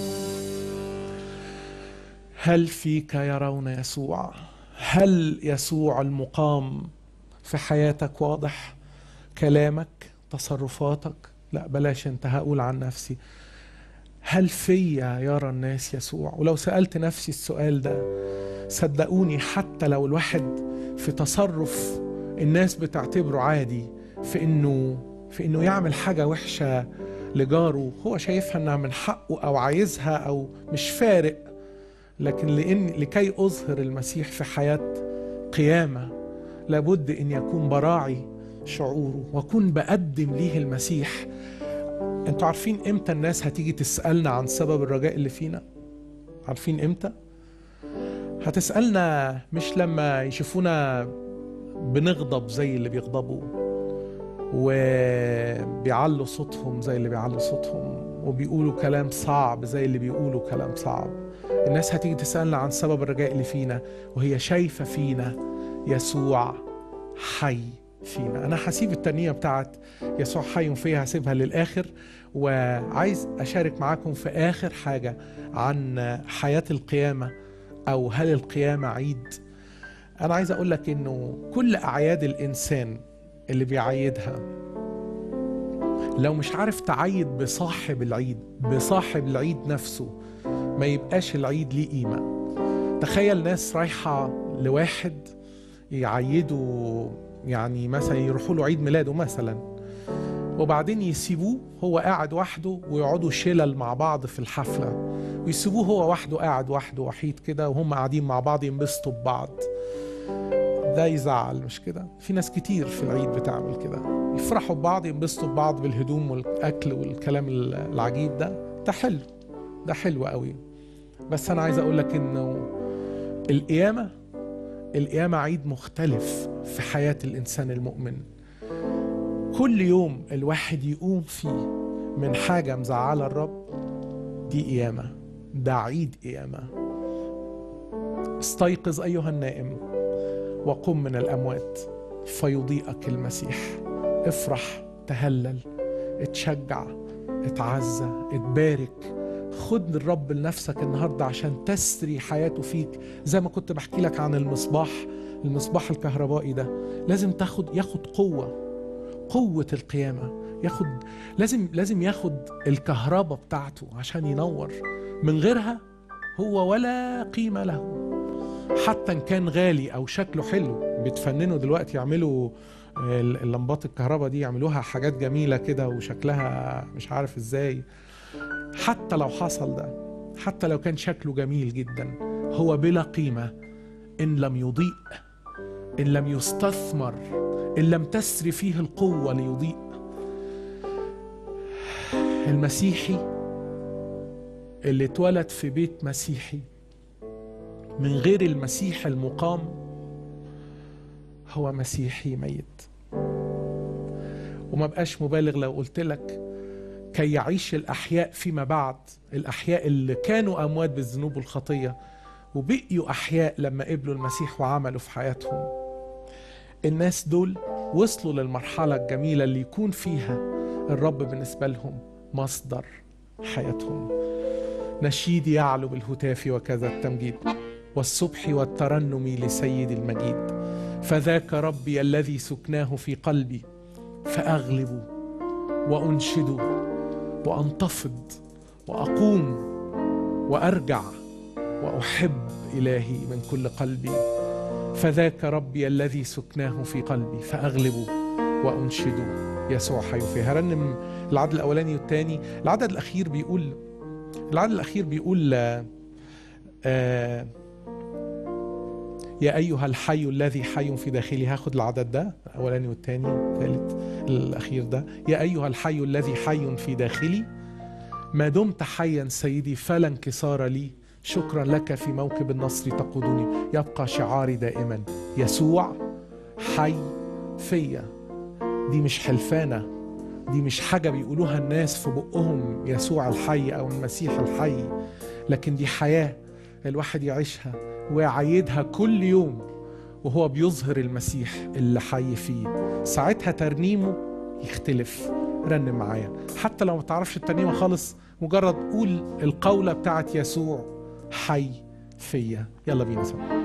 هل فيك يرون يسوع هل يسوع المقام في حياتك واضح كلامك تصرفاتك لا بلاش انت هقول عن نفسي هل فيا يرى الناس يسوع ولو سألت نفسي السؤال ده صدقوني حتى لو الواحد في تصرف الناس بتعتبره عادي في انه في انه يعمل حاجة وحشة لجاره هو شايفها انها من حقه او عايزها او مش فارق لكن لان لكي اظهر المسيح في حياة قيامة لابد ان يكون براعي شعوره واكون بقدم ليه المسيح انتوا عارفين امتى الناس هتيجي تسألنا عن سبب الرجاء اللي فينا عارفين امتى هتسألنا مش لما يشوفونا بنغضب زي اللي بيغضبوا وبيعلوا صوتهم زي اللي بيعلوا صوتهم وبيقولوا كلام صعب زي اللي بيقولوا كلام صعب الناس هتيجي تسألنا عن سبب الرجاء اللي فينا وهي شايفة فينا يسوع حي فينا أنا هسيب الترنيمة بتاعت يسوع حي فيها هسيبها للآخر وعايز أشارك معاكم في آخر حاجة عن حياة القيامة أو هل القيامة عيد أنا عايز أقول لك إنه كل أعياد الإنسان اللي بيعيدها لو مش عارف تعيد بصاحب العيد بصاحب العيد نفسه ما يبقاش العيد ليه قيمة تخيل ناس رايحة لواحد يعيدوا يعني مثلا يروحوا له عيد ميلاده مثلا وبعدين يسيبوه هو قاعد وحده ويقعدوا شلل مع بعض في الحفلة ويسيبوه هو وحده قاعد وحده وحيد كده وهم قاعدين مع بعض ينبسطوا ببعض ده يزعل مش كده في ناس كتير في العيد بتعمل كده يفرحوا ببعض ينبسطوا ببعض بالهدوم والاكل والكلام العجيب ده ده حلو ده حلو قوي بس انا عايز اقول لك انه القيامه القيامه عيد مختلف في حياه الانسان المؤمن كل يوم الواحد يقوم فيه من حاجه مزعله الرب دي قيامه ده عيد قيامه استيقظ ايها النائم وقم من الاموات فيضيئك المسيح افرح تهلل اتشجع اتعزى اتبارك خد الرب لنفسك النهارده عشان تسري حياته فيك زي ما كنت بحكي لك عن المصباح المصباح الكهربائي ده لازم تاخد ياخد قوه قوه القيامه ياخد لازم لازم ياخد الكهرباء بتاعته عشان ينور من غيرها هو ولا قيمه له حتى ان كان غالي او شكله حلو بيتفننوا دلوقتي يعملوا اللمبات الكهرباء دي يعملوها حاجات جميله كده وشكلها مش عارف ازاي حتى لو حصل ده حتى لو كان شكله جميل جدا هو بلا قيمه ان لم يضيء ان لم يستثمر ان لم تسري فيه القوه ليضيء المسيحي اللي اتولد في بيت مسيحي من غير المسيح المقام هو مسيحي ميت وما بقاش مبالغ لو قلت لك كي يعيش الأحياء فيما بعد الأحياء اللي كانوا أموات بالذنوب والخطية وبقيوا أحياء لما قبلوا المسيح وعملوا في حياتهم الناس دول وصلوا للمرحلة الجميلة اللي يكون فيها الرب بالنسبة لهم مصدر حياتهم نشيد يعلو بالهتاف وكذا التمجيد والصبح والترنم لسيد المجيد فذاك ربي الذي سكناه في قلبي فأغلب وأنشد وأنتفض وأقوم وأرجع وأحب إلهي من كل قلبي فذاك ربي الذي سكناه في قلبي فأغلب وأنشد يسوع حي فيه هرنم العدد الأولاني والثاني العدد الأخير بيقول العدد الأخير بيقول آه آه يا أيها الحي الذي حي في داخلي هاخد العدد ده الأولاني والثاني الثالث الأخير ده يا أيها الحي الذي حي في داخلي ما دمت حيا سيدي فلا انكسار لي شكرا لك في موكب النصر تقودني يبقى شعاري دائما يسوع حي فيا دي مش حلفانة دي مش حاجة بيقولوها الناس في بقهم يسوع الحي أو المسيح الحي لكن دي حياة الواحد يعيشها ويعيدها كل يوم وهو بيظهر المسيح اللي حي فيه ساعتها ترنيمه يختلف رنم معايا حتى لو ما تعرفش الترنيمة خالص مجرد قول القولة بتاعت يسوع حي فيا يلا بينا سوا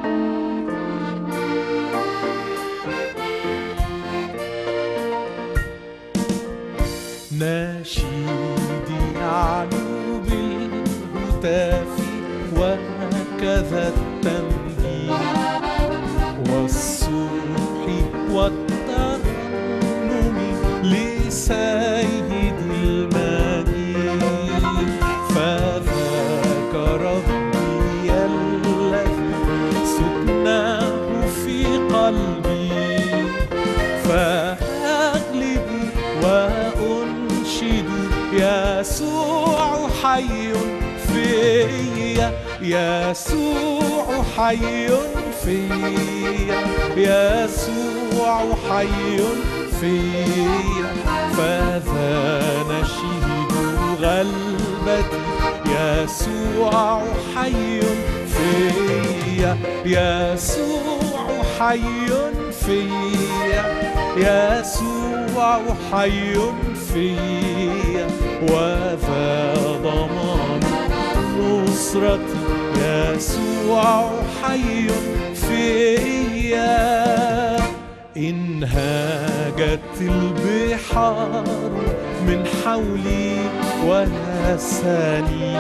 نشيدي يعلو بالهتاف وهكذا التمجيد والصبح والترنم لسيد المجيد فذاك ربي الذي سكناه في قلبي فأغلب وأنشد يسوع حي فيا يسوع حي فيا يسوع حي فيا فذا نشيد غلبتي يسوع حي فيا يسوع حي فيا يسوع حي فيا وذا ضمان نصرتي يسوع حي فيا إن هاجت البحار من حولي ونساني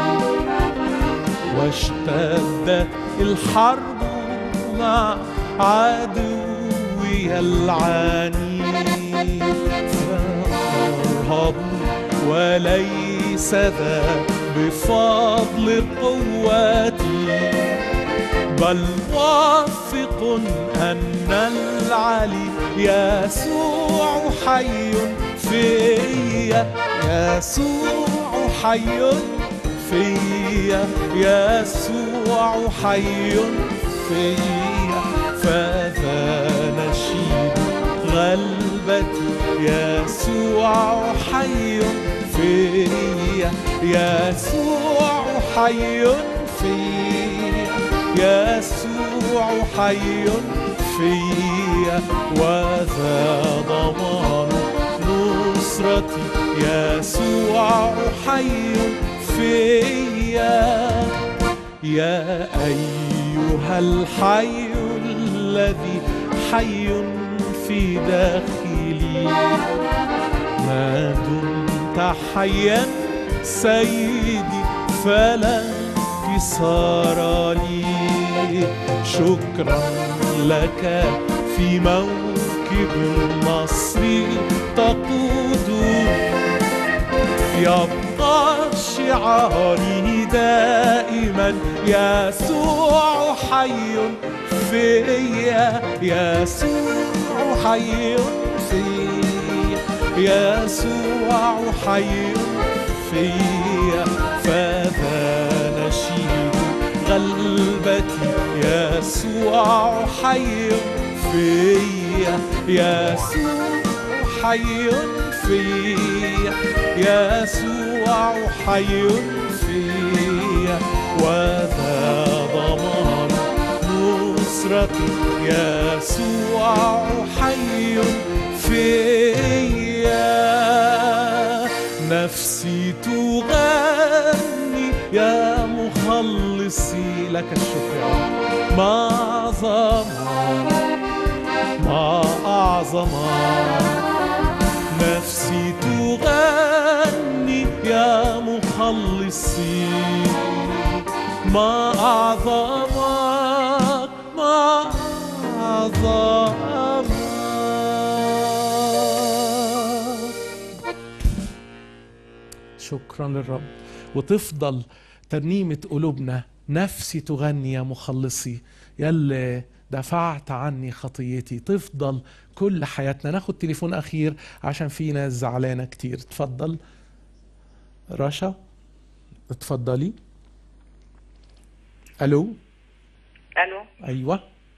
واشتدت الحرب مع عدوي فيها العنيد فأرهب وليس ذا بفضل قوتي بل واثق أن العلي يسوع حي فيا يسوع حي فيا يسوع حي فيا فذا نشيد غلبتي يسوع حي فيا يسوع حي فيا يسوع حي فيا وذا ضمان نصرتي يسوع حي فيا يا أيها الحي الذي حي في داخلي ما دمت حيا سيدي فلا انكسار لي شكرا لك في موكب النصر تقود يبقى شعاري دائما يسوع حي فيا يسوع حي فيا يسوع حي فيا فذا نشيد غلبتي يسوع حي فيا يسوع حي فيا يسوع حي فيا وذا ضمان نصرتي يسوع حي فيا نفسي تغني يا مخلصي لك الشكر يا رب ما أعظم ما أعظم نفسي تغني يا مخلصي ما أعظمك ما أعظمك شكرا للرب وتفضل ترنيمة قلوبنا نفسي تغني يا مخلصي يلي دفعت عني خطيتي تفضل كل حياتنا ناخد تليفون أخير عشان في ناس زعلانة كتير تفضل رشا اتفضلي ألو الو أيوة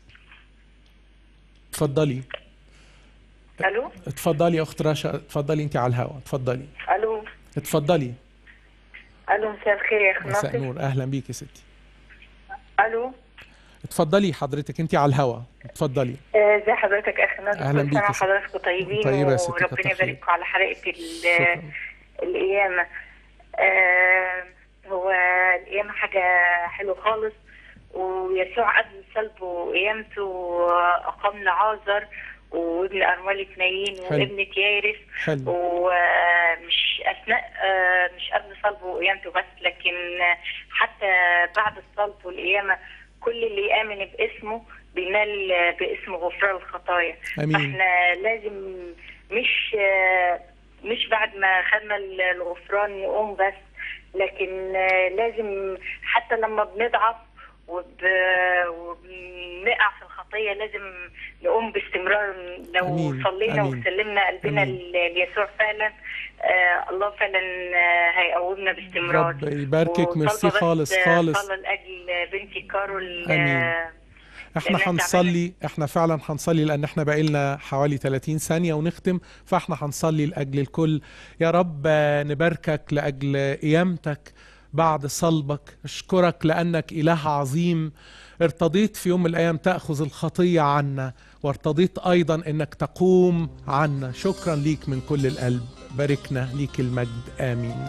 اتفضلي الو اتفضلي يا أخت رشا اتفضلي أنت على الهواء اتفضلي الو اتفضلي الو مساء الخير يا اخ مساء ناصر نور أهلا بيك يا ستي الو اتفضلي حضرتك انت على الهوا اتفضلي آه، ازي حضرتك اخ ناصر أهلاً كل بيك سنه يا ست. وحضراتكم طيبين طيبة يا ستي، كتر وربنا خيرك. يبارككم على حلقه ال- شكرا القيامه آه، هو القيامه حاجه حلوه خالص ويسوع قبل صلبه وقيامته اقام لعازر وابن ارمله نايين حلو. وابنة يارس حلو ومش اثناء آه، مش قبل صلبه وقيامته بس لكن آه، حتى بعد الصلب والقيامه كل اللي يامن باسمه بينال آه، باسمه غفران الخطايا امين فاحنا لازم مش آه، مش بعد ما خدنا ال- الغفران نقوم بس لكن آه، لازم حتى لما بنضعف وب... وبنقع في الخطيه لازم نقوم باستمرار لو أمين، صلينا أمين، وسلمنا قلبنا أمين. ل- ليسوع فعلا آه الله فعلا آه هيقومنا باستمرار رب يباركك ميرسي وطالبة خالص بس، آه، خالص صلاة لاجل بنتي كارول أمين. آه، احنا لأنها هنصلي احنا فعلا هنصلي لان احنا بقى لنا حوالي 30 ثانيه ونختم فاحنا هنصلي لاجل الكل يا رب آه، نباركك لاجل قيامتك بعد صلبك اشكرك لانك اله عظيم ارتضيت في يوم من الايام تاخذ الخطيه عنا وارتضيت ايضا انك تقوم عنا شكرا ليك من كل القلب باركنا ليك المجد امين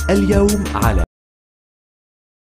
اليوم على